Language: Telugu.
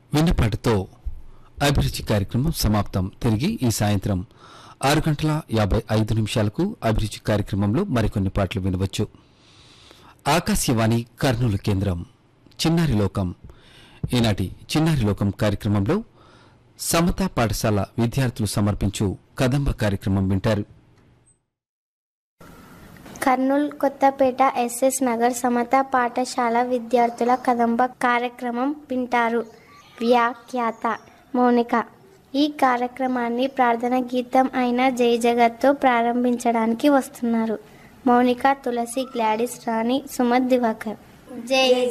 విన్నపాటుతో అభిరుచి కార్యక్రమం సమాప్తం తిరిగి ఈ సాయంత్రం ఆరు గంటల యాభై ఐదు నిమిషాలకు అభిరుచి కార్యక్రమంలో మరికొన్ని పాటలు వినవచ్చు ఆకాశవాణి కర్నూలు కేంద్రం చిన్నారి లోకం ఈనాటి చిన్నారి లోకం కార్యక్రమంలో సమతా పాఠశాల విద్యార్థులు సమర్పించు కదంబ కార్యక్రమం వింటారు కర్నూల్ కొత్తపేట ఎస్ఎస్ నగర్ సమత పాఠశాల విద్యార్థుల కదంబ కార్యక్రమం వింటారు వ్యాఖ్యాత మౌనిక ఈ కార్యక్రమాన్ని ప్రార్థన గీతం అయిన జై జగత్తో ప్రారంభించడానికి వస్తున్నారు మౌనిక తులసి గ్లాడిస్ రాణి సుమత్ దివాకర్ జై